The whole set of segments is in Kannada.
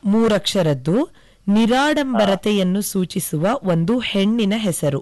ಮೂರಕ್ಷರದ್ದು ನಿರಾಡಂಬರತೆಯನ್ನು ಸೂಚಿಸುವ ಒಂದು ಹೆಣ್ಣಿನ ಹೆಸರು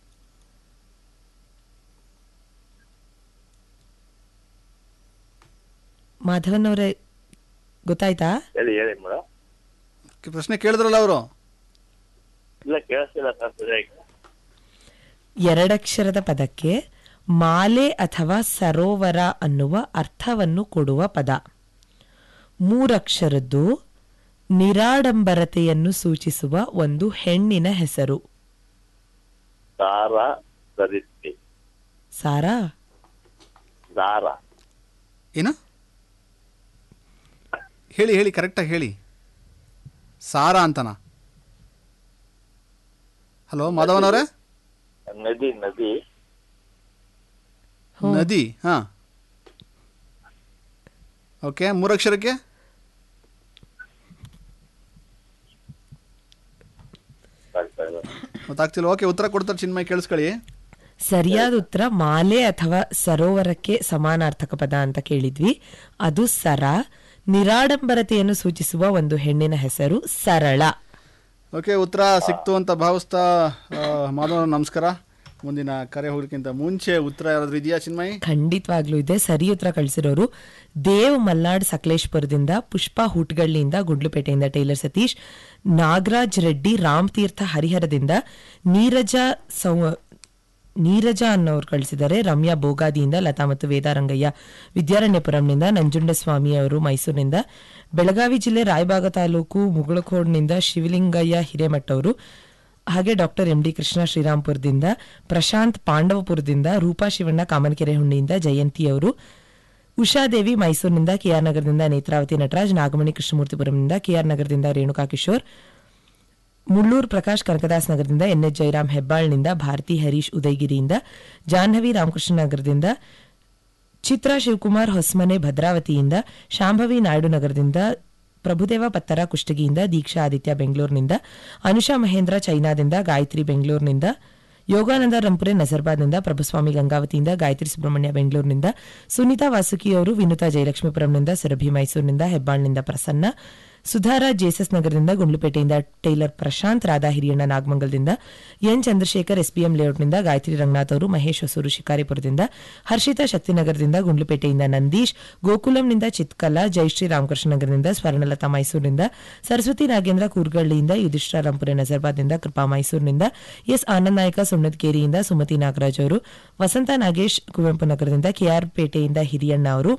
ಮಾಧವನ್ ಅವರೇ ಗೊತ್ತಾಯ್ತಾ ಹೇಳಿ ಹೇಳಿ ಮೇಡಮ್ ಪ್ರಶ್ನೆ ಕೇಳಿದ್ರಲ್ಲ ಅವರು ಇಲ್ಲ ಕೇಳಿಸ್ತಿಲ್ಲ ಸರ್ ಸರಿಯಾಗಿ ಎರಡಕ್ಷರದ ಪದಕ್ಕೆ ಮಾಲೆ ಅಥವಾ ಸರೋವರ ಅನ್ನುವ ಅರ್ಥವನ್ನು ಕೊಡುವ ಪದ ಮೂರಕ್ಷರದ್ದು ನಿರಾಡಂಬರತೆಯನ್ನು ಸೂಚಿಸುವ ಒಂದು ಹೆಣ್ಣಿನ ಹೆಸರು ದಾರ ಧರಿಸಿ ಸಾರಾ ದಾರ ಏನು ಹೇಳಿ ಹೇಳಿ ಕರೆಕ್ಟಾಗಿ ಹೇಳಿ ಸಾರಾ ಅಂತನಾ ಹಲೋ ಮಾಧವನ್ ಅವರೇ ನದಿ ನದಿ ನದಿ ಹಾ ಓಕೆ ಮೂರಕ್ಷರಕ್ಕೆ ಆಗ್ತಾ ಇದೆ. ಗೊತ್ತಾಗ್ತಿಲ್ಲ ಓಕೆ ಉತ್ತರ ಕೊಡ್ತಾರೆ ಚಿನ್ಮಯ್ ಕೇಳಿಸ್ಕೊಳ್ಳಿ ಸರಿಯಾದ ಉತ್ತರ ಮಾಲೆ ಅಥವಾ ಸರೋವರಕ್ಕೆ ಸಮಾನಾರ್ಥಕ ಪದ ಅಂತ ಕೇಳಿದ್ವಿ ಅದು ಸರ ನಿರಾಡಂಬರತೆಯನ್ನು ಸೂಚಿಸುವ ಒಂದು ಹೆಣ್ಣಿನ ಹೆಸರು ಸರಳ ಓಕೆ ಉತ್ತರ ಸಿಕ್ತು ಅಂತ ಭಾವಿಸ್ತಾ ಆ, ಮಾಧವ ನಮಸ್ಕಾರ ಮುಂದಿನ ಕರೆ ಹೋಗ್ಲಿಕ್ಕಿಂತ ಮುಂಚೆ ಉತ್ತರ ಯಾರಾದ್ರೂ ಇದೆಯಾ ಚಿನ್ಮಯ್ ಖಂಡಿತವಾಗ್ಲೂ ಇದೆ ಸರಿ ಉತ್ತರ ಕಳಿಸಿರೋರು ದೇವ್ ಮಲ್ನಾಡ್ ಸಕಲೇಶ್ಪುರದಿಂದ ಪುಷ್ಪಾ ಹುಟ್ಗಳ್ಳಿಯಿಂದ ಗುಂಡ್ಲುಪೇಟೆಯಿಂದ ಟೈಲರ್ ಸತೀಶ್ ನಾಗರಾಜ್ ರೆಡ್ಡಿ ರಾಮ್ ತೀರ್ಥ ಹರಿಹರದಿಂದ ನೀರಜ ಸೌ ನೀರಜ ಅನ್ನೋರು ಕಳಿಸಿದ್ದಾರೆ ರಮ್ಯಾ ಬೋಗಾದಿಯಿಂದ ಲತಾ ಮತ್ತು ವೇದಾರಂಗಯ್ಯ ವಿದ್ಯಾರಣ್ಯಪುರಂನಿಂದ ನಂಜುಂಡಸ್ವಾಮಿ ಅವರು ಮೈಸೂರಿನಿಂದ ಬೆಳಗಾವಿ ಜಿಲ್ಲೆ ರಾಯಬಾಗ ತಾಲೂಕು ಮುಗಳಖೋಡ್ನಿಂದ ಶಿವಲಿಂಗಯ್ಯ ಹಿರೇಮಠ ಅವರು ಹಾಗೆ ಡಾಕ್ಟರ್ ಎಂ ಡಿ ಕೃಷ್ಣ ಶ್ರೀರಾಮ್ಪುರದಿಂದ ಪ್ರಶಾಂತ್ ಪಾಂಡವಪುರದಿಂದ ರೂಪಾ ಶಿವಣ್ಣ ಕಾಮನಕೆರೆ ಹುಣ್ಣಿಯಿಂದ ಜಯಂತಿ ಅವರು ಉಷಾದೇವಿ ಮೈಸೂರಿನಿಂದ ಕೆಆರ್ ನಗರದಿಂದ ನೇತ್ರಾವತಿ ನಟರಾಜ್ ನಾಗಮಣಿ ಕೃಷ್ಣಮೂರ್ತಿಪುರಂನಿಂದ ಕೆಆರ್ ನಗರದಿಂದ ರೇಣುಕಾ ಕಿಶೋರ್ ಮುಳ್ಳೂರು ಪ್ರಕಾಶ್ ಕನಕದಾಸ್ ನಗರದಿಂದ ಎನ್ ಎಚ್ ಜಯರಾಮ್ ಹೆಬ್ಬಾಳ್ನಿಂದ ಭಾರತಿ ಹರೀಶ್ ಉದಯಗಿರಿಯಿಂದ ಜಾಹ್ನವಿ ರಾಮಕೃಷ್ಣ ನಗರದಿಂದ ಚಿತ್ರಾ ಶಿವಕುಮಾರ್ ಹೊಸ್ಮನೆ ಭದ್ರಾವತಿಯಿಂದ ಶಾಂಭವಿ ನಾಯ್ಡು ನಗರದಿಂದ ಪ್ರಭುದೇವ ಪತ್ತರ ಕುಷ್ಟಗಿಯಿಂದ ದೀಕ್ಷಾ ಆದಿತ್ಯ ಬೆಂಗಳೂರಿನಿಂದ ಅನುಷಾ ಮಹೇಂದ್ರ ಚೈನಾದಿಂದ ಗಾಯತ್ರಿ ಬೆಂಗಳೂರಿನಿಂದ ಯೋಗಾನಂದ ರಂಪುರೆ ನಜರ್ಬಾದ್ನಿಂದ ಪ್ರಭುಸ್ವಾಮಿ ಗಂಗಾವತಿಯಿಂದ ಗಾಯತ್ರಿ ಸುಬ್ರಹ್ಮಣ್ಯ ಬೆಂಗಳೂರಿನಿಂದ ಸುನೀತಾ ವಾಸುಕಿ ಅವರು ವಿನುತಾ ಜಯಲಕ್ಷ್ಮೀಪುರಂನಿಂದ ಸುರಭಿ ಮೈಸೂರಿನಿಂದ ಹೆಬ್ಬಾಳ್ನಿಂದ ಪ್ರಸನ್ನ ಸುಧಾರ ಜೇಸಸ್ ನಗರದಿಂದ ಗುಂಡ್ಲುಪೇಟೆಯಿಂದ ಟೈಲರ್ ಪ್ರಶಾಂತ್ ರಾಧಾ ಹಿರಿಯಣ್ಣ ನಾಗಮಂಗಲದಿಂದ ಎನ್ ಚಂದ್ರಶೇಖರ್ ಎಸ್ಬಿಎಂ ಲೇಔಟ್ನಿಂದ ಗಾಯತ್ರಿ ರಂಗನಾಥ್ ಅವರು ಮಹೇಶ್ ಹೊಸೂರು ಶಿಕಾರಿಪುರದಿಂದ ಹರ್ಷಿತಾ ಶಕ್ತಿನಗರದಿಂದ ಗುಂಡ್ಲುಪೇಟೆಯಿಂದ ನಂದೀಶ್ ಗೋಕುಲಂನಿಂದ ಚಿತ್ಕಲ ಜಯಶ್ರೀ ರಾಮಕೃಷ್ಣ ನಗರದಿಂದ ಸ್ವರ್ಣಲತಾ ಮೈಸೂರಿನಿಂದ ಸರಸ್ವತಿ ನಾಗೇಂದ್ರ ಕೂರ್ಗಳ್ಳಿಯಿಂದ ಯುಧಿಷ್ಠರ ರಂಪುರೆ ನಜರ್ಬಾದ್ನಿಂದ ಕೃಪಾ ಮೈಸೂರಿನಿಂದ ಎಸ್ ಆನಂದ್ ನಾಯಕ ಸುಣ್ಣದಕೇರಿಯಿಂದ ಸುಮತಿ ನಾಗರಾಜ್ ಅವರು ವಸಂತ ನಾಗೇಶ್ ಕುವೆಂಪು ನಗರದಿಂದ ಕೆಆರ್ ಪೇಟೆಯಿಂದ ಹಿರಿಯಣ್ಣ ಅವರು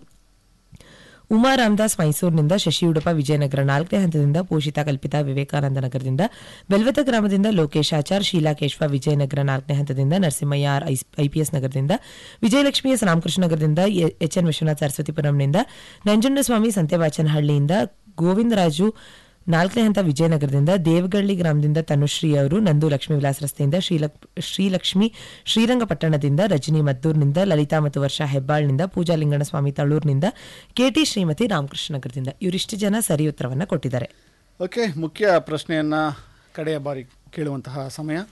ಉಮಾ ರಾಮದಾಸ್ ಮೈಸೂರಿನಿಂದ ಶಶಿ ಉಡುಪ ವಿಜಯನಗರ ನಾಲ್ಕನೇ ಹಂತದಿಂದ ಪೋಷಿತಾ ಕಲ್ಪಿತಾ ವಿವೇಕಾನಂದ ನಗರದಿಂದ ಬೆಲ್ವತ ಗ್ರಾಮದಿಂದ ಲೋಕೇಶ್ ಆಚಾರ್ ಶೀಲಾ ಕೇಶವ ವಿಜಯನಗರ ನಾಲ್ಕನೇ ಹಂತದಿಂದ ನರಸಿಂಹಯ್ಯ ಆರ್ ಐಪಿಎಸ್ ನಗರದಿಂದ ವಿಜಯಲಕ್ಷ್ಮಿ ಎಸ್ ರಾಮಕೃಷ್ಣ ನಗರದಿಂದ ಎ- ಎಚ್ ಎನ್ ವಿಶ್ವನಾಥ್ ಸರಸ್ವತಿಪುರಂನಿಂದ ನಂಜುಂಡಸ್ವಾಮಿ ಸಂತೆವಾಚನಹಳ್ಳಿಯಿಂದ ಗೋವಿಂದರಾಜು ನಾಲ್ಕನೇ ಹಂತ ವಿಜಯನಗರದಿಂದ ದೇವಗಳ್ಳಿ ಗ್ರಾಮದಿಂದ ತನುಶ್ರೀ ಅವರು ನಂದು ಲಕ್ಷ್ಮೀ ವಿಲಾಸ್ ರಸ್ತೆಯಿಂದ ಶ್ರೀಲಕ್ ಶ್ರೀಲಕ್ಷ್ಮಿ ಶ್ರೀರಂಗಪಟ್ಟಣದಿಂದ ರಜನಿ ಮದ್ದೂರ್ನಿಂದ ಲಲಿತಾ ಮತ್ತು ವರ್ಷಾ ಹೆಬ್ಬಾಳ್ನಿಂದ ಪೂಜಾ ಲಿಂಗಣಸ್ವಾಮಿ ತಳೂರ್ನಿಂದ ಕೆಟಿ ಶ್ರೀಮತಿ ರಾಮಕೃಷ್ಣ ನಗರದಿಂದ ಇವರಿಷ್ಟು ಜನ ಸರಿ ಉತ್ತರವನ್ನು ಕೊಟ್ಟಿದ್ದಾರೆ ಓಕೆ ಮುಖ್ಯ ಪ್ರಶ್ನೆಯನ್ನ ಕಡೆಯ ಬಾರಿ ಕೇಳುವಂತಹ ಸಮಯ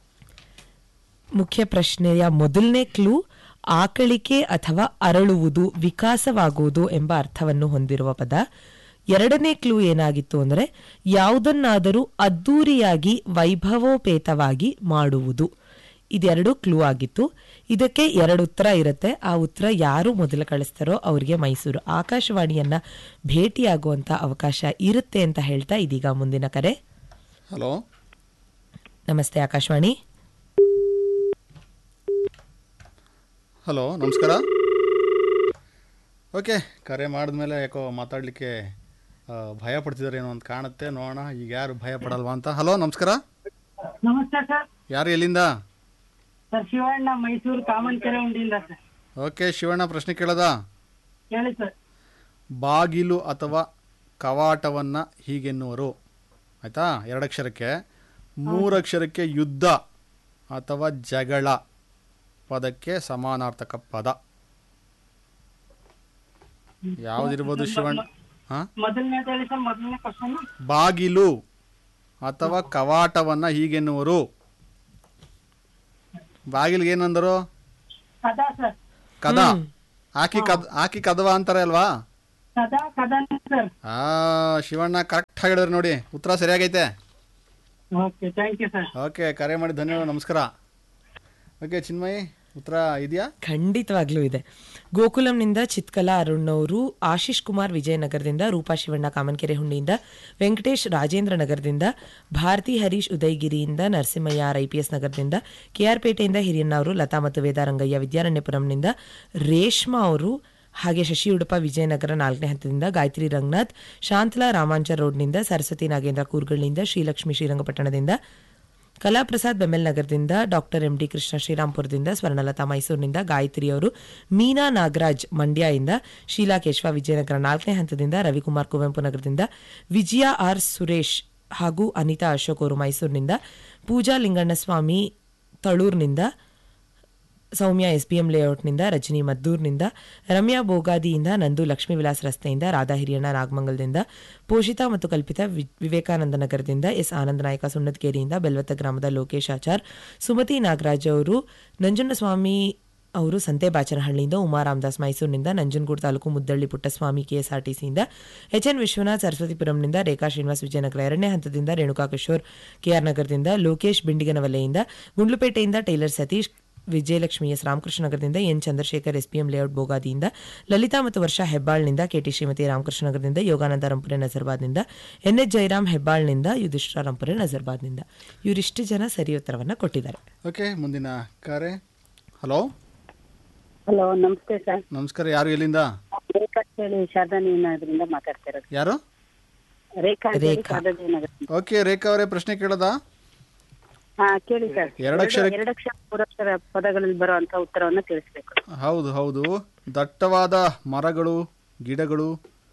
ಮುಖ್ಯ ಪ್ರಶ್ನೆಯ ಮೊದಲನೇ ಕ್ಲೂ ಆಕಳಿಕೆ ಅಥವಾ ಅರಳುವುದು ವಿಕಾಸವಾಗುವುದು ಎಂಬ ಅರ್ಥವನ್ನು ಹೊಂದಿರುವ ಪದ ಎರಡನೇ ಕ್ಲೂ ಏನಾಗಿತ್ತು ಅಂದರೆ ಯಾವುದನ್ನಾದರೂ ಅದ್ದೂರಿಯಾಗಿ ವೈಭವೋಪೇತವಾಗಿ ಮಾಡುವುದು ಇದೆರಡು ಕ್ಲೂ ಆಗಿತ್ತು ಇದಕ್ಕೆ ಎರಡು ಉತ್ತರ ಇರುತ್ತೆ ಆ ಉತ್ತರ ಯಾರು ಮೊದಲು ಕಳಿಸ್ತಾರೋ ಅವರಿಗೆ ಮೈಸೂರು ಆಕಾಶವಾಣಿಯನ್ನ ಭೇಟಿಯಾಗುವಂತ ಅವಕಾಶ ಇರುತ್ತೆ ಅಂತ ಹೇಳ್ತಾ ಇದೀಗ ಮುಂದಿನ ಕರೆ ಹಲೋ ನಮಸ್ತೆ ಆಕಾಶವಾಣಿ ಹಲೋ ನಮಸ್ಕಾರ ಓಕೆ ಕರೆ ಮಾಡಿದ್ಮೇಲೆ ಯಾಕೋ ಮಾತಾಡಲಿಕ್ಕೆ ಭಯ ಪಡ್ತಿದ್ದಾರೆ ಏನೋ ಅಂತ ಕಾಣುತ್ತೆ ನೋಡೋಣ ಈಗ ಯಾರು ಭಯ ಪಡಲ್ವಾ ಅಂತ ಹಲೋ ನಮಸ್ಕಾರ ನಮಸ್ತೆ ಸರ್ ಯಾರು ಎಲ್ಲಿಂದ ಸರ್ ಶಿವಣ್ಣ ಮೈಸೂರು ಕಾಮನ್ಕೆರೆ ಉಂಡಿಯಿಂದ ಸರ್ ಓಕೆ ಶಿವಣ್ಣ ಪ್ರಶ್ನೆ ಕೇಳೋದಾ ಹೇಳಿ ಸರ್ ಬಾಗಿಲು ಅಥವಾ ಕವಾಟವನ್ನು ಹೀಗೆನ್ನುವರು ಆಯಿತಾ ಎರಡಕ್ಷರಕ್ಕೆ ಮೂರಕ್ಷರಕ್ಕೆ ಯುದ್ಧ ಅಥವಾ ಜಗಳ ಪದಕ್ಕೆ ಸಮಾನಾರ್ಥಕ ಪದ ಯಾವುದಿರ್ಬೋದು ಶಿವಣ್ಣ ಹಾಂ ಮೊದಲನೇದು ಹೇಳಿ ಸರ್ ಮೊದಲನೇ ಕ್ವಶನ್ ಬಾಗಿಲು ಅಥವಾ ಕವಾಟವನ್ನು ಹೀಗೆನ್ನುವರು ಬಾಗಿಲಿಗೆ ಏನಂದರು ಕದಾ ಸರ್ ಕದ ಹಾಕಿ ಕದ್ ಹಾಕಿ ಕದವ ಅಂತಾರೆ ಅಲ್ವಾ ಸದಾ ಕದನ್ ಸರ್ ಆ ಶಿವಣ್ಣ ಕರೆಕ್ಟ್ ಹೇಳಿದ್ರೆ ನೋಡಿ ಉತ್ತರ ಸರಿಯಾಗೈತೆ okay thank you sir okay ಕರೆ ಮಾಡಿ ಧನ್ಯವಾದ ನಮಸ್ಕಾರ ಓಕೆ ಚಿನ್ಮಯಿ ಉತ್ತರ ಇದೆಯಾ ಖಂಡಿತವಾಗ್ಲೂ ಇದೆ ಗೋಕುಲಂನಿಂದ ಚಿತ್ಕಲಾ ಅರುಣ್ ಅವರು ಆಶೀಶ್ ಕುಮಾರ್ ವಿಜಯನಗರದಿಂದ ರೂಪಾ ಶಿವಣ್ಣ ಕಾಮನ್ಕೆರೆ ಹುಂಡಿಯಿಂದ ವೆಂಕಟೇಶ್ ರಾಜೇಂದ್ರ ನಗರದಿಂದ ಭಾರತಿ ಹರೀಶ್ ಉದಯಗಿರಿಯಿಂದ ನರಸಿಂಹಯ್ಯ ಆರ್ ಐಪಿಎಸ್ ನಗರದಿಂದ ಕೆಆರ್ ಪೇಟೆಯಿಂದ ಹಿರಿಯಣ್ಣ ಅವರು ಲತಾ ಮತ್ತು ವೇದಾರಂಗಯ್ಯ ವಿದ್ಯಾರಣ್ಯಪುರಂನಿಂದ ರೇಷ್ಮಾ ಅವರು ಹಾಗೆ ಶಶಿ ಉಡುಪ ವಿಜಯನಗರ ನಾಲ್ಕನೇ ಹಂತದಿಂದ ಗಾಯತ್ರಿ ರಂಗನಾಥ್ ಶಾಂತಲಾ ರಾಮಾಂಚ ರೋಡ್ನಿಂದ ಸರಸ್ವತಿ ನಾಗೇಂದ್ರ ಕೂರ್ಗಳಿಂದ ಶ್ರೀಲಕ್ಷ್ಮಿ ಶ್ರೀರಂಗಪಟ್ಟಣದಿಂದ ಕಲಾಪ್ರಸಾದ್ ಬೆಮೆಲ್ ನಗರದಿಂದ ಡಾಕ್ಟರ್ ಎಂ ಡಿ ಕೃಷ್ಣ ಶ್ರೀರಾಮ್ಪುರದಿಂದ ಸ್ವರ್ಣಲತಾ ಮೈಸೂರಿನಿಂದ ಗಾಯತ್ರಿ ಅವರು ಮೀನಾ ನಾಗರಾಜ್ ಮಂಡ್ಯದಿಂದ ಶೀಲಾ ಕೇಶವ ವಿಜಯನಗರ ನಾಲ್ಕನೇ ಹಂತದಿಂದ ರವಿಕುಮಾರ್ ಕುವೆಂಪು ನಗರದಿಂದ ವಿಜಯ ಆರ್ ಸುರೇಶ್ ಹಾಗೂ ಅನಿತಾ ಅಶೋಕ್ ಅವರು ಮೈಸೂರಿನಿಂದ ಪೂಜಾ ಲಿಂಗಣ್ಣಸ್ವಾಮಿ ತಳೂರಿನಿಂದ ಸೌಮ್ಯ ಎಸ್ ಬಿ ಎಂ ಲೇಔಟ್ನಿಂದ ರಜನಿ ಮದ್ದೂರ್ನಿಂದ ರಮ್ಯಾ ಬೋಗಾದಿಯಿಂದ ನಂದು ಲಕ್ಷ್ಮೀ ವಿಲಾಸ್ ರಸ್ತೆಯಿಂದ ರಾಧಾ ಹಿರಿಯಣ್ಣ ನಾಗಮಂಗಲದಿಂದ ಪೋಷಿತಾ ಮತ್ತು ಕಲ್ಪಿತಾ ವಿ- ವಿವೇಕಾನಂದ ನಗರದಿಂದ ಎಸ್ ಆನಂದ ನಾಯಕ ಸುಣ್ಣದಕೇರಿಯಿಂದ ಬೆಲ್ವತ್ತ ಗ್ರಾಮದ ಲೋಕೇಶ್ ಆಚಾರ್ ಸುಮತಿ ನಾಗರಾಜ್ ಅವರು ನಂಜುಂಡಸ್ವಾಮಿ ಅವರು ಸಂತೆಬಾಚನಹಳ್ಳಿಯಿಂದ ಉಮಾ ರಾಮದಾಸ್ ಮೈಸೂರಿನಿಂದ ನಂಜನಗೂಡು ತಾಲೂಕು ಮುದ್ದಳ್ಳಿ ಪುಟ್ಟಸ್ವಾಮಿ ಕೆಎಸ್ಆರ್ಟಿಸಿಯಿಂದ ಎಚ್ ಎನ್ ವಿಶ್ವನಾಥ್ ಸರಸ್ವತಿಪುರಂನಿಂದ ರೇಖಾ ಶ್ರೀನಿವಾಸ್ ವಿಜಯನಗರ ಎರಡನೇ ಹಂತದಿಂದ ರೇಣುಕಾ ಕಿಶೋರ್ ಕೆಆರ್ ನಗರದಿಂದ ಲೋಕೇಶ್ ಬಿಂಡಿಗನವಲೆಯಿಂದ ಗುಂಡ್ಲುಪೇಟೆಯಿಂದ ಟೈಲರ್ ಸತೀಶ್ ವಿಜಯಲಕ್ಷ್ಮಿ ಎಸ್ ರಾಮಕೃಷ್ಣ ನಗರದಿಂದ ಎನ್ ಚಂದ್ರಶೇಖರ್ ಎಸ್ಪಿಎಂ ಲೇಔಟ್ ಬೋಗಾದಿಯಿಂದ ಲಲಿತಾ ಮತ್ತು ವರ್ಷಾ ಹೆಬ್ಬಾಳ್ನಿಂದ ಕೆಟಿ ಶ್ರೀಮತಿ ರಾಮಕೃಷ್ಣ ನಗರದಿಂದ ಯೋಗಾನಂದ ರಂಪುರೆ ನಜರ್ಬಾದ್ನಿಂದ ಎನ್ ಎಚ್ ಜಯರಾಮ್ ಹೆಬ್ಬಾಳ್ನಿಂದ ಯುಧಿಷ್ಠರ ರಂಪುರೆ ನಜರ್ಬಾದ್ನಿಂದ ಇವರಿಷ್ಟು ಜನ ಸರಿ ಉತ್ತರವನ್ನು ಕೊಟ್ಟಿದ್ದಾರೆ ಓಕೆ ಮುಂದಿನ ಕರೆ ಹಲೋ ಹಲೋ ನಮಸ್ತೆ ಸರ್ ನಮಸ್ಕಾರ ಯಾರು ಎಲ್ಲಿಂದ ರೇಖಾ ಅಂತ ಹೇಳಿ ಶಾರದಾನಗರದಿಂದ ಮಾತಾಡ್ತಾ ಇರೋದು ಯಾರು ರೇಖಾ ಅಂತ ಹೇಳಿ ರೇಖಾ. ಶಾರದಾನಗರ ಓಕೆ ರೇಖಾ ಅವರೇ ಪ್ರಶ್ನೆ ಕೇಳೋದಾ ಹಾ ಕೇಳಿ ಸರ್ ಎರಡಕ್ಷರ- ಎರಡಕ್ಷರ ಮೂರಕ್ಷರ ಪದಗಳಲ್ಲಿ ಬರುವಂತ ಉತ್ತರವನ್ನ ತಿಳಿಸ್ಬೇಕು ಹೌದು ಹೌದು ದಟ್ಟವಾದ ಮರಗಳು ಗಿಡಗಳು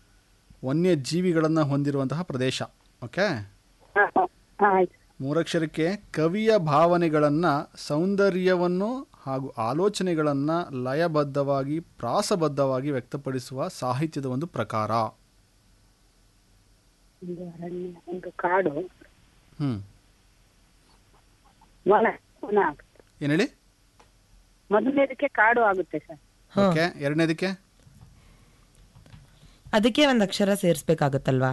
ವನ್ಯಜೀವಿಗಳನ್ನು ಹೊಂದಿರುವಂತಹ ಪ್ರದೇಶ ಓಕೆ ಹಾ, ಹಾ, ಹಾ, ಆಯ್ತು ಮೂರಕ್ಷರಕ್ಕೆ ಕವಿಯ ಭಾವನೆಗಳನ್ನು ಸೌಂದರ್ಯವನ್ನು ಹಾಗೂ ಆಲೋಚನೆಗಳನ್ನು ಲಯಬದ್ಧವಾಗಿ ಪ್ರಾಸಬದ್ಧವಾಗಿ ವ್ಯಕ್ತಪಡಿಸುವ ಸಾಹಿತ್ಯದ ಒಂದು ಪ್ರಕಾರ ಒಂದು ಅರಣ್ಯ ಒಂದು ಕಾಡು ಹ್ಞೂ ವನ ವನ ಆಗುತ್ತೆ ಏನು ಹೇಳಿ ಮೊದಲನೇದಕ್ಕೆ ಕಾಡು ಆಗುತ್ತೆ ಸರ್ ಓಕೆ ಎರಡನೇದಕ್ಕೆ ಅದಕ್ಕೆ ಒಂದು ಅಕ್ಷರ ಸೇರಿಸ್ಬೇಕಾಗತ್ತಲ್ವಾ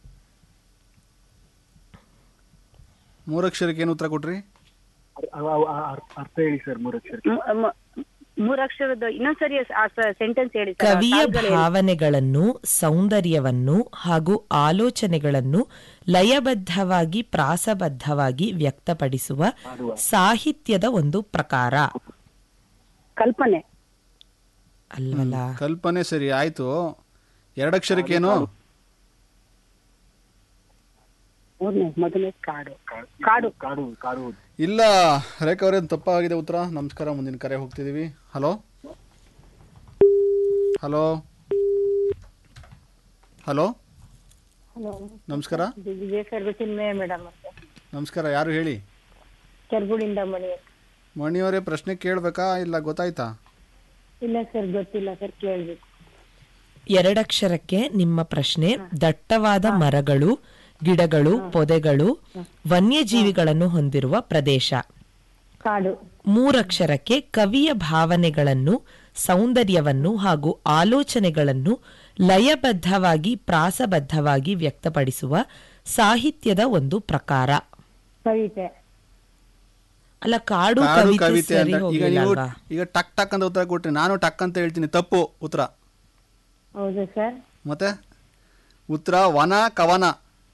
ಮೂರಕ್ಷರಕ್ಕೆ ಏನು ಉತ್ತರ ಕೊಟ್ರಿ ಅರ್ಥ ಹೇಳಿ ಸರ್ ಮೂರಕ್ಷರ ಮ್- ಮ್- ಮೂರಕ್ಷರದ ಇನ್ನೊಂದ್ಸರಿ ಆ ಸೆಂಟೆನ್ಸ್ ಹೇಳಿ ಸರ್ ಕವಿಯ ಭಾವನೆಗಳನ್ನು ಸೌಂದರ್ಯವನ್ನು ಹಾಗೂ ಆಲೋಚನೆಗಳನ್ನು ಲಯಬದ್ಧವಾಗಿ ಪ್ರಾಸಬದ್ಧವಾಗಿ ವ್ಯಕ್ತಪಡಿಸುವ ಸಾಹಿತ್ಯದ ಒಂದು ಪ್ರಕಾರ ಕಲ್ಪನೆ ಅಲ್ವಲ್ಲ ಕಲ್ಪನೆ ಸರಿ ಆಯಿತು ಎರಡಕ್ಷರಕ್ಕೇನು ಮೂರನೇ ಮೊದಲನೇ ಕಾಡು ಕಾಡು ಕಾಡು ಕಾಡು ಇಲ್ಲ ರೇಖಾ ಅವರೇ ತಪ್ಪಾಗಿದೆ ಉತ್ತರ ನಮಸ್ಕಾರ ಮುಂದಿನ ಕರೆ ಹೋಗ್ತಿದ್ದೀವಿ ಹಲೋ ಹಲೋ ಹಲೋ ನಮಸ್ಕಾರ ವಿಜಯ ಸರ್ ಚಿನ್ಮಯ ಮೇಡಮ್ ನಮಸ್ಕಾರ ಯಾರು ಹೇಳಿ ಕೆರ್ಗುಡಿಂದ ಮಣಿ ಅಂತ. ಮಣಿಯವರೇ ಪ್ರಶ್ನೆ ಕೇಳಬೇಕಾ ಇಲ್ಲ ಗೊತ್ತಾಯ್ತಾ ಇಲ್ಲ ಸರ್ ಗೊತ್ತಿಲ್ಲ ಸರ್ ಕೇಳ್ಬೇಕು ಎರಡಕ್ಷರಕ್ಕೆ ನಿಮ್ಮ ಪ್ರಶ್ನೆ ದಟ್ಟವಾದ ಮರಗಳು ಗಿಡಗಳು ಪೊದೆಗಳು ವನ್ಯಜೀವಿಗಳನ್ನು ಹೊಂದಿರುವ ಪ್ರದೇಶ ಕಾಡು ಮೂರಕ್ಷರಕ್ಕೆ ಕವಿಯ ಭಾವನೆಗಳನ್ನು ಸೌಂದರ್ಯವನ್ನು ಹಾಗೂ ಆಲೋಚನೆಗಳನ್ನು ಲಯಬದ್ಧವಾಗಿ ಪ್ರಾಸಬದ್ಧವಾಗಿ ವ್ಯಕ್ತಪಡಿಸುವ ಸಾಹಿತ್ಯದ ಒಂದು ಪ್ರಕಾರ ಕವಿತೆ ಅಲ್ಲ ಕಾಡು ಕಾಡು ಕವಿತೆ ಕವಿತೆ ಸರಿ ಅಂತ ಈಗ ಹೋಗ್ಲಿಲ್ಲ ನೀವು ಅಲ್ವಾ ಈಗ ಟಕ್ ಟಕ್ ಅಂತ ಉತ್ತರ ಕೊಟ್ರಿ ನಾನು ಟಕ್ ಅಂತ ಹೇಳ್ತೀನಿ ತಪ್ಪು ಉತ್ತರ ಹೌದಾ ಸರ್ ಮತ್ತೆ ಉತ್ತರ ವನ ಕವನ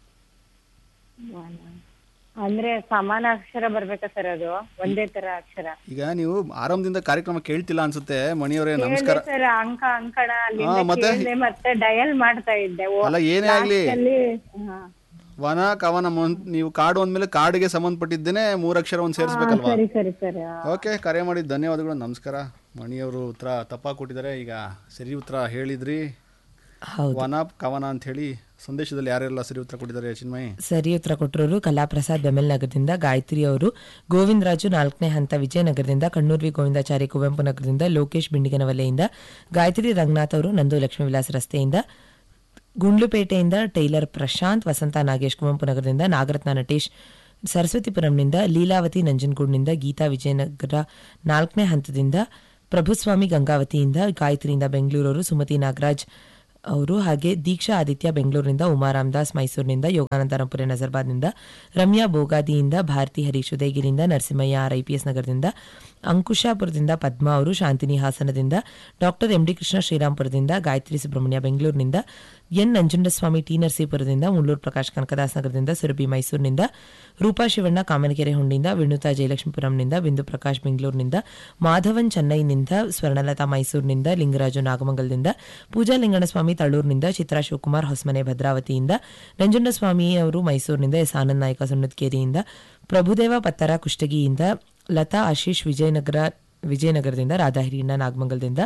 ಅಂದ್ರೆ ಸಮಾನ ಅಕ್ಷರ ಬರ್ಬೇಕಾ ಸರ್ ಅದು ಒಂದೇ ತರ ಅಕ್ಷರ ಈಗ ನೀವು ಆರಂಭದಿಂದ ಕಾರ್ಯಕ್ರಮ ಕೇಳ್ತಿಲ್ಲ ಅನ್ಸುತ್ತೆ ಮಣಿಯವರೇ ನಮಸ್ಕಾರ ಸರ್ ಅಂಕ ಅಂಕಣ ಹಾ, ಅಲ್ಲಿಂದ ಮತ್ತೆ? ಕೇಳ್ದೆ ಮತ್ತೆ ಡಯಲ್ ಮಾಡ್ತಾ ಇದ್ದೆ ಓ, ಅಲ್ಲ ಏನೇ ಆಗ್ಲಿ last ಅಲ್ಲಿ, ಹಾ. ವನ ಕವನ ಮೊನ್- ನೀವು ಕಾಡು ಅಂದ್ಮೇಲೆ ಕಾಡಿಗೆ ಸಂಬಂಧಪಟ್ಟಿದ್ದೇನೆ ಮೂರಕ್ಷರ ಒಂದು ಸೇರಿಸ್ಬೇಕಲ್ವಾ ಸರಿ ಸರಿ ಸರಿ ಆ. ಓಕೆ ಕರೆ ಮಾಡಿದ ಧನ್ಯವಾದಗಳು ನಮಸ್ಕಾರ ಮಣಿಯವರು ಉತ್ತರ ತಪ್ಪಾಗಿ ಕೊಟ್ಟಿದ್ದಾರೆ ಈಗ ಸರಿ ಉತ್ತರ ಹೇಳಿದ್ರಿ ಹೌದು ವನ ಕವನ ಅಂತ ಹೇಳಿ ಸಂದೇಶದಲ್ಲಿ ಯಾರೆಲ್ಲ ಸರಿ ಉತ್ತರ ಕೊಟ್ಟಿದ್ದಾರೆ ಚಿನ್ಮಯಿ ಸರಿ ಉತ್ತರ ಕೊಟ್ಟರೋರು ಕಲಾಪ್ರಸಾದ್ ಬೆಮೆಲ್ ನಗರದಿಂದ ಗಾಯತ್ರಿ ಅವರು ಗೋವಿಂದರಾಜು ನಾಲ್ಕನೇ ಹಂತ ವಿಜಯನಗರದಿಂದ ಕಣ್ಣೂರ್ ವಿ ಗೋವಿಂದಾಚಾರ್ಯ ಕುವೆಂಪು ನಗರದಿಂದ ಲೋಕೇಶ್ ಬಿಂಡಿಗನವಲೆಯಿಂದ ಗಾಯತ್ರಿ ರಂಗನಾಥ್ ಅವರು ನಂದು ಲಕ್ಷ್ಮೀ ವಿಲಾಸ್ ರಸ್ತೆಯಿಂದ ಗುಂಡ್ಲುಪೇಟೆಯಿಂದ ಟೈಲರ್ ಪ್ರಶಾಂತ್ ವಸಂತ ನಾಗೇಶ್ ಕುವೆಂಪು ನಗರದಿಂದ ನಾಗರತ್ನ ನಟೇಶ್ ಸರಸ್ವತಿಪುರಂನಿಂದ ಲೀಲಾವತಿ ನಂಜನಗೂಡಿನಿಂದ ಗೀತಾ ವಿಜಯನಗರ ನಾಲ್ಕನೇ ಹಂತದಿಂದ ಪ್ರಭುಸ್ವಾಮಿ ಗಂಗಾವತಿಯಿಂದ ಗಾಯತ್ರಿಯಿಂದ ಬೆಂಗಳೂರವರು ಸುಮತಿ ನಾಗರಾಜ್ ಅವರು ಹಾಗೆ ದೀಕ್ಷಾ ಆದಿತ್ಯ ಬೆಂಗಳೂರಿನಿಂದ ಉಮಾ ರಾಮದಾಸ್ ಮೈಸೂರಿನಿಂದ ಯೋಗಾನಂದರಂಪುರೆ ನಜರ್ಬಾದ್ನಿಂದ ರಮ್ಯಾ ಬೋಗಾದಿಯಿಂದ ಭಾರತಿ ಹರೀಶ್ ಉದಯಗಿರಿಯಿಂದ ನರಸಿಂಹಯ್ಯ ಆರ್ ಐಪಿಎಸ್ ನಗರದಿಂದ ಅಂಕುಶಾಪುರದಿಂದ ಪದ್ಮಾ ಅವರು ಶಾಂತಿನಿ ಹಾಸನದಿಂದ ಡಾಕ್ಟರ್ ಎಂ ಡಿ ಕೃಷ್ಣ ಶ್ರೀರಾಮ್ಪುರದಿಂದ ಗಾಯತ್ರಿ ಸುಬ್ರಹ್ಮಣ್ಯ ಬೆಂಗಳೂರಿನಿಂದ ಎನ್ ನಂಜುಂಡಸ್ವಾಮಿ ಟಿ ನರಸೀಪುರದಿಂದ ಮುಳ್ಳೂರು ಪ್ರಕಾಶ್ ಕನಕದಾಸ್ ನಗರದಿಂದ ಸುರಭಿ ಮೈಸೂರಿನಿಂದ ರೂಪಾ ಶಿವಣ್ಣ ಕಾಮನಕೆರೆ ಹುಂಡಿಯಿಂದ ವಿನುತಾ ಜಯಲಕ್ಷ್ಮೀಪುರಂನಿಂದ ಬಿಂದು ಪ್ರಕಾಶ್ ಬೆಂಗಳೂರಿನಿಂದ ಮಾಧವನ್ ಚೆನ್ನೈನಿಂದ ಸ್ವರ್ಣಲತಾ ಮೈಸೂರಿನಿಂದ ಲಿಂಗರಾಜು ನಾಗಮಂಗಲದಿಂದ ಪೂಜಾ ಲಿಂಗಣಸ್ವಾಮಿ ತಳೂರಿನಿಂದ ಚಿತ್ರಾ ಶಿವಕುಮಾರ್ ಹೊಸಮನೆ ಭದ್ರಾವತಿಯಿಂದ ನಂಜುಂಡಸ್ವಾಮಿ ಅವರು ಮೈಸೂರಿನಿಂದ ಎಸ್ ಆನಂದ್ ನಾಯಕ ಸುಣ್ಣದ್ಕೇರಿಯಿಂದ ಪ್ರಭುದೇವ ಪತ್ತರ ಕುಷ್ಟಗಿಯಿಂದ ಲತಾ ಆಶೀಶ್ ವಿಜಯನಗರ ವಿಜಯನಗರದಿಂದ ರಾಧಾ ಹಿರಿಯಣ್ಣ ನಾಗಮಂಗಲದಿಂದ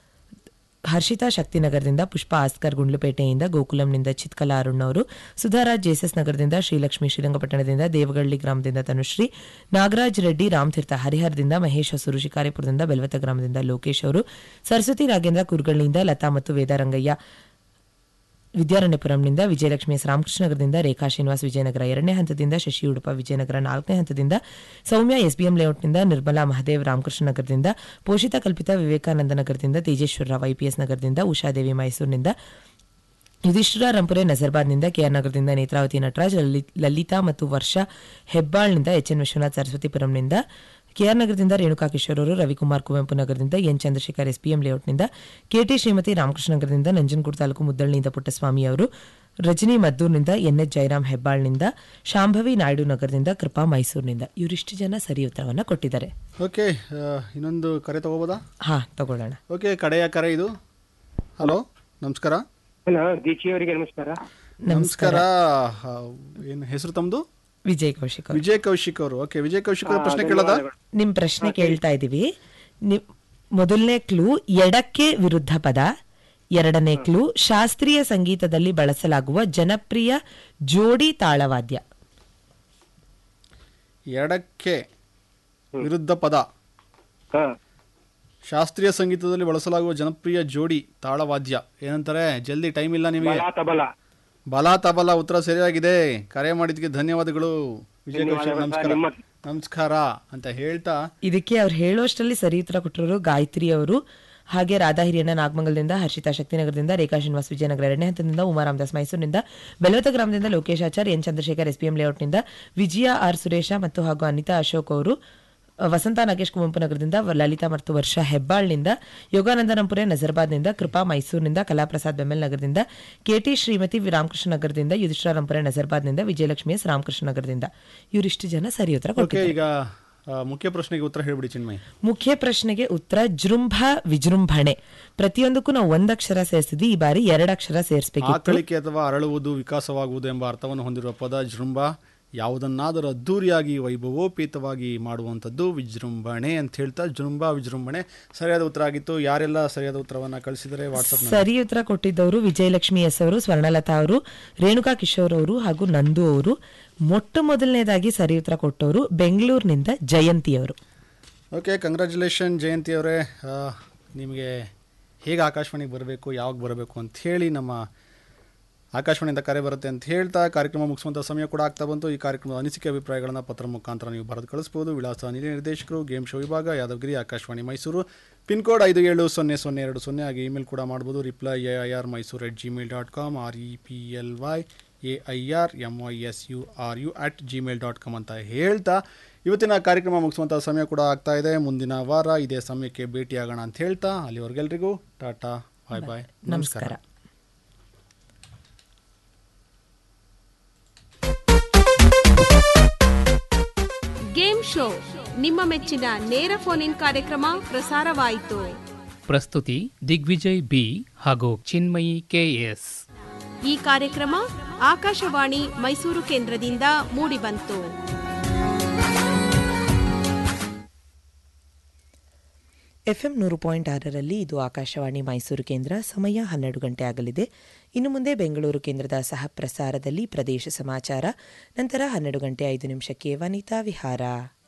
ಹರ್ಷಿತಾ ಶಕ್ತಿನಗರದಿಂದ ಪುಷ್ಪ ಆಸ್ಕರ್ ಗುಂಡ್ಲುಪೇಟೆಯಿಂದ ಗೋಕುಲಂನಿಂದ ಚಿತ್ಕಲಾ ಅರುಣ್ ಅವರು ಸುಧಾರಾಜ್ ಜೇಸಸ್ ನಗರದಿಂದ ಶ್ರೀಲಕ್ಷ್ಮಿ ಶ್ರೀರಂಗಪಟ್ಟಣದಿಂದ ದೇವಗಳ್ಳಿ ಗ್ರಾಮದಿಂದ ತನುಶ್ರೀ ನಾಗರಾಜ್ ರೆಡ್ಡಿ ರಾಮತೀರ್ಥ ಹರಿಹರದಿಂದ ಮಹೇಶ್ ಹೊಸೂರು ಶಿಕಾರಿಪುರದಿಂದ ಬೆಲ್ವತ ಗ್ರಾಮದಿಂದ ಲೋಕೇಶ್ ಅವರು ಸರಸ್ವತಿ ರಾಗೇಂದ್ರ ಕುರ್ಗಳ್ಳಿಯಿಂದ ಲತಾ ಮತ್ತು ವೇದಾರಂಗಯ್ಯ ವಿದ್ಯಾರಣ್ಯಪುರಂನಿಂದ ವಿಜಯಲಕ್ಷ್ಮಿ ಎಸ್ ರಾಮಕೃಷ್ಣ ನಗರದಿಂದ ರೇಖಾ ಶ್ರೀನಿವಾಸ್ ವಿಜಯನಗರ ಎರಡನೇ ಹಂತದಿಂದ ಶಶಿ ಉಡುಪ ವಿಜಯನಗರ ನಾಲ್ಕನೇ ಹಂತದಿಂದ ಸೌಮ್ಯ ಎಸ್ಬಿಎಂ ಲೇಔಟ್ನಿಂದ ನಿರ್ಮಲಾ ಮಹದೇವ್ ರಾಮಕೃಷ್ಣ ನಗರದಿಂದ ಪೋಷಿತ ಕಲ್ಪಿತ ವಿವೇಕಾನಂದ ನಗರದಿಂದ ತೇಜೇಶ್ವರರಾವ್ ಐಪಿಎಸ್ ನಗರದಿಂದ ಉಷಾದೇವಿ ಮೈಸೂರಿನಿಂದ ಯುಧಿಷ್ಠಿರ ರಂಪುರೆ ನಜರ್ಬಾದ್ನಿಂದ ಕೆಆರ್ ನಗರದಿಂದ ನೇತ್ರಾವತಿ ನಟರಾಜ್ ಲಲಿ- ಲಲಿತಾ ಮತ್ತು ವರ್ಷ ಹೆಬ್ಬಾಳ್ನಿಂದ ಎಚ್ ಎನ್ ವಿಶ್ವನಾಥ್ ಸರಸ್ವತಿಪುರಂನಿಂದ ಕೆಆರ್ ನಗರದಿಂದ ರೇಣುಕಾ ಕಿಶೋರ್ ಅವರು ರವಿಕುಮಾರ್ ಕುವೆಂಪು ನಗರದಿಂದ ಎನ್ ಚಂದ್ರಶೇಖರ್ ಎಸ್ಪಿಎಂ ಲೇಔಟ್ನಿಂದ ಕೆಟಿ ಶ್ರೀಮತಿ ರಾಮಕೃಷ್ಣ ನಗರದಿಂದ ನಂಜನಗೂಡು ತಾಲೂಕು ಮುದ್ದಳ್ಳಿಯಿಂದ ಪುಟ್ಟಸ್ವಾಮಿ ಅವರು ರಜನಿ ಮದ್ದೂರ್ನಿಂದ ಎನ್ಎಚ್ ಜಯರಾಮ್ ಹೆಬ್ಬಾಳ್ನಿಂದ ಶಾಂಭವಿ ನಾಯ್ಡು ನಗರದಿಂದ ಕೃಪಾ ಮೈಸೂರಿನಿಂದ ಇವರಿಷ್ಟು ಜನ ಸರಿ ಉತ್ತರವನ್ನು ಕೊಟ್ಟಿದ್ದಾರೆ ಓಕೆ ಇನ್ನೊಂದು ಕರೆ ತಗೋಬೋದಾ ಹಾ ತಗೊಳ್ಳೋಣ ಓಕೆ ಕಡೆಯ ಕರೆ ಇದು ಹಲೋ ನಮಸ್ಕಾರ ಹಲೋ ದೀಕ್ಷಿ ಅವರಿಗೆ ನಮಸ್ಕಾರ ನಮಸ್ಕಾರ ಆ, ಏನು ಹೆಸರು ತಮ್ಮದು ವಿಜಯ್ ಕೌಶಿಕ್ ಅವರು ವಿಜಯ್ ಕೌಶಿಕ್ ಅವರು ಓಕೆ ವಿಜಯ್ ಕೌಶಿಕ್ ಅವ್ರ ಪ್ರಶ್ನೆ ಕೇಳೋದಾ ನಿಮ್ ಪ್ರಶ್ನೆ ಕೇಳ್ತಾ ಇದೀವಿ ನಿ- ಮೊದಲನೇ ಕ್ಲೂ ಎಡಕ್ಕೆ ವಿರುದ್ಧ ಪದ ಎರಡನೇ ಕ್ಲೂ ಶಾಸ್ತ್ರೀಯ ಸಂಗೀತದಲ್ಲಿ ಬಳಸಲಾಗುವ ಜನಪ್ರಿಯ ಜೋಡಿ ತಾಳವಾದ್ಯ ಎಡಕ್ಕೆ ವಿರುದ್ಧ ಪದ ಹಾ ಶಾಸ್ತ್ರೀಯ ಸಂಗೀತದಲ್ಲಿ ಬಳಸಲಾಗುವ ಜನಪ್ರಿಯ ಜೋಡಿ ತಾಳವಾದ್ಯ ಏನಂತಾರೆ ಜಲ್ದಿ ಟೈಮ್ ಇಲ್ಲ ನಿಮಗೆ ಬಲ ತಬಲ ಬಲ ತಬಲ ಉತ್ತರ ಸರಿಯಾಗಿದೆ ಕರೆ ಮಾಡಿದ್ದಕ್ಕೆ ಧನ್ಯವಾದಗಳು ವಿಜಯ್ ಕೌಶಿಕ್ ಧನ್ಯವಾದಗಳು ನಮಸ್ಕಾರ ಸರ್, ನಿಮ್ಮ- ನಮಸ್ಕಾರ ಅಂತ ಹೇಳ್ತಾ ಇದಕ್ಕೆ ಅವ್ರು ಹೇಳೋಷ್ಟರಲ್ಲಿ ಸರಿ ಉತ್ತರ ಕೊಟ್ಟರು ಗಾಯತ್ರಿ ಅವರು ಹಾಗೆ ರಾಧಾ ಹಿರಿಯಣ್ಣ ನಾಗಮಂಗಲದಿಂದ ಹರ್ಷಿತಾ ಶಕ್ತಿನಗರದಿಂದ ರೇಖಾ ಶ್ರೀನಿವಾಸ್ ವಿಜಯನಗರ ಎರಡನೇ ಹಂತದಿಂದ ಉಮಾ ರಾಮದಾಸ್ ಮೈಸೂರಿನಿಂದ ಬೆಲವತ ಗ್ರಾಮದಿಂದ ಲೋಕೇಶ್ ಆಚಾರ್ ಎನ್ ಚಂದ್ರಶೇಖರ್ ಎಸ್ಪಿಎಂ ಲೇಔಟ್ನಿಂದ ವಿಜಯ ಆರ್ ಸುರೇಶ ಮತ್ತು ಹಾಗೂ ಅನಿತಾ ಅಶೋಕ್ ಅವರು ಅ, ವಸಂತ ನಾಗೇಶ್ ಕುವೆಂಪು ನಗರದಿಂದ ವ- ಲಲಿತಾ ಮತ್ತು ವರ್ಷ ಹೆಬ್ಬಾಳ್ನಿಂದ ಯೋಗಾನಂದನಂಪುರೆ ನಜರ್ಬಾದ್ನಿಂದ ಕೃಪಾ ಮೈಸೂರಿನಿಂದ ಕಲಾಪ್ರಸಾದ್ ಬೆಮ್ಮೆಲ್ ನಗರದಿಂದ ಕೆಟಿ ಶ್ರೀಮತಿ ವಿ ರಾಮಕೃಷ್ಣ ನಗರದಿಂದ ಯುಧಿಷ್ಠರಂಪುರೆ ನಜರ್ಬಾದ್ನಿಂದ ವಿಜಯಲಕ್ಷ್ಮಿ ಎಸ್ ರಾಮಕೃಷ್ಣ ನಗರದಿಂದ ಇವರಿಷ್ಟು ಜನ ಸರಿ ಉತ್ತರ ಓಕೆ ಕೊಟ್ಟಿದ್ದಾರೆ ಈಗ ಆ, ಮುಖ್ಯ ಪ್ರಶ್ನೆಗೆ ಉತ್ತರ ಹೇಳ್ಬಿಡಿ ಚಿನ್ಮಯ್ ಮುಖ್ಯ ಪ್ರಶ್ನೆಗೆ ಉತ್ತರ ಜೃಂಭ ವಿಜೃಂಭಣೆ ಪ್ರತಿಯೊಂದಕ್ಕೂ ನಾವು ಒಂದಕ್ಷರ ಸೇರಿಸಿದ್ವಿ ಈ ಬಾರಿ ಎರಡಕ್ಷರ ಸೇರಿಸಬೇಕಿತ್ತು ಆಕಳಿಕೆ ಅಥವಾ ಅರಳುವುದು ವಿಕಾಸವಾಗುವುದು ಎಂಬ ಅರ್ಥವನ್ನು ಹೊಂದಿರುವ ಪದ ಜೃಂಭ ಯಾವುದನ್ನಾದರೂ ಅದ್ದೂರಿಯಾಗಿ ವೈಭವೋಪೇತವಾಗಿ ಮಾಡುವಂಥದ್ದು ವಿಜೃಂಭಣೆ ಅಂತ ಹೇಳ್ತಾ ಜೃಂಭ ವಿಜೃಂಭಣೆ ಸರಿಯಾದ ಉತ್ತರ ಆಗಿತ್ತು ಯಾರೆಲ್ಲ ಸರಿಯಾದ ಉತ್ತರವನ್ನ ಕಳಿಸಿದರೆ ವಾಟ್ಸಪ್ ಸರಿ ಉತ್ತರ ಕೊಟ್ಟಿದ್ದವರು ವಿಜಯಲಕ್ಷ್ಮಿ ಎಸ್ ಅವರು ಸ್ವರ್ಣಲತಾ ಅವರು ರೇಣುಕಾ ಕಿಶೋರ್ ಅವರು ಹಾಗೂ ನಂದು ಅವರು ಮೊಟ್ಟ ಮೊದಲನೇದಾಗಿ ಸರಿ ಉತ್ತರ ಕೊಟ್ಟವರು ಬೆಂಗಳೂರಿನಿಂದ ಜಯಂತಿ ಅವರು ಓಕೆ ಕಂಗ್ರ್ಯಾಚುಲೇಷನ್ ಜಯಂತಿ ಅವರೇ ಆ, ನಿಮಗೆ ಹೇಗೆ ಆಕಾಶವಾಣಿಗೆ ಬರಬೇಕು ಯಾವಾಗ ಬರಬೇಕು ಅಂತ ಹೇಳಿ ನಮ್ಮ ಆಕಾಶವಾಣಿಯಿಂದ ಕರೆ ಬರುತ್ತೆ ಅಂತ ಹೇಳ್ತಾ ಕಾರ್ಯಕ್ರಮ ಮುಗಿಸುವಂಥ ಸಮಯ ಕೂಡ ಆಗ್ತಾ ಬಂತು ಈ ಕಾರ್ಯಕ್ರಮದ ಅನಿಸಿಕೆ ಅಭಿಪ್ರಾಯಗಳನ್ನು ಪತ್ರ ಮುಖಾಂತರ ನೀವು ಬರೆದು ಕಳಿಸ್ಬೋದು ವಿಳಾಸ ನಿಲಯ ನಿರ್ದೇಶಕರು ಗೇಮ್ ಶೋ ವಿಭಾಗ ಯಾದವಗಿರಿ ಆಕಾಶವಾಣಿ ಮೈಸೂರು ಪಿನ್ ಕೋಡ್ ಐದು ಏಳು ಸೊನ್ನೆ ಸೊನ್ನೆ ಎರಡು ಸೊನ್ನೆ ಹಾಗೆ ಇಮೇಲ್ ಕೂಡ ಮಾಡ್ಬೋದು reply A I R Mysuru at Gmail dot com R E P L Y A I R M Y S U R U at Gmail dot com ಅಂತ ಹೇಳ್ತಾ ಇವತ್ತಿನ ಕಾರ್ಯಕ್ರಮ ಮುಗಿಸುವಂಥ ಸಮಯ ಕೂಡ ಆಗ್ತಾ ಇದೆ ಮುಂದಿನ ವಾರ ಇದೇ ಸಮಯಕ್ಕೆ ಭೇಟಿಯಾಗೋಣ ಅಂತ ಹೇಳ್ತಾ ಅಲ್ಲಿವರೆಗೆಲ್ರಿಗೂ ಟಾಟಾ ಬಾಯ್ ಬಾಯ್ ನಮಸ್ಕಾರ ಗೇಮ್ ಶೋ ನಿಮ್ಮ ಮೆಚ್ಚಿನ ನೇರ ಫೋನ್ ಇನ್ ಕಾರ್ಯಕ್ರಮ ಪ್ರಸಾರವಾಯಿತು ಪ್ರಸ್ತುತಿ ದಿಗ್ವಿಜಯ್ ಬಿ ಹಾಗೂ ಚಿನ್ಮಯಿ ಕೆಎಸ್ ಈ ಕಾರ್ಯಕ್ರಮ ಆಕಾಶವಾಣಿ ಮೈಸೂರು ಕೇಂದ್ರದಿಂದ ಮೂಡಿಬಂತು ಎಫ್ಎಂ ನೂರು ಪಾಯಿಂಟ್ ಆರರಲ್ಲಿ ಇದು ಆಕಾಶವಾಣಿ ಮೈಸೂರು ಕೇಂದ್ರ ಸಮಯ ಹನ್ನೆರಡು ಗಂಟೆ ಆಗಲಿದೆ ಇನ್ನು ಮುಂದೆ ಬೆಂಗಳೂರು ಕೇಂದ್ರದ ಸಹ ಪ್ರಸಾರದಲ್ಲಿ ಪ್ರದೇಶ ಸಮಾಚಾರ ನಂತರ ಹನ್ನೆರಡು ಗಂಟೆ ಐದು ನಿಮಿಷಕ್ಕೆ ವನಿತಾ ವಿಹಾರ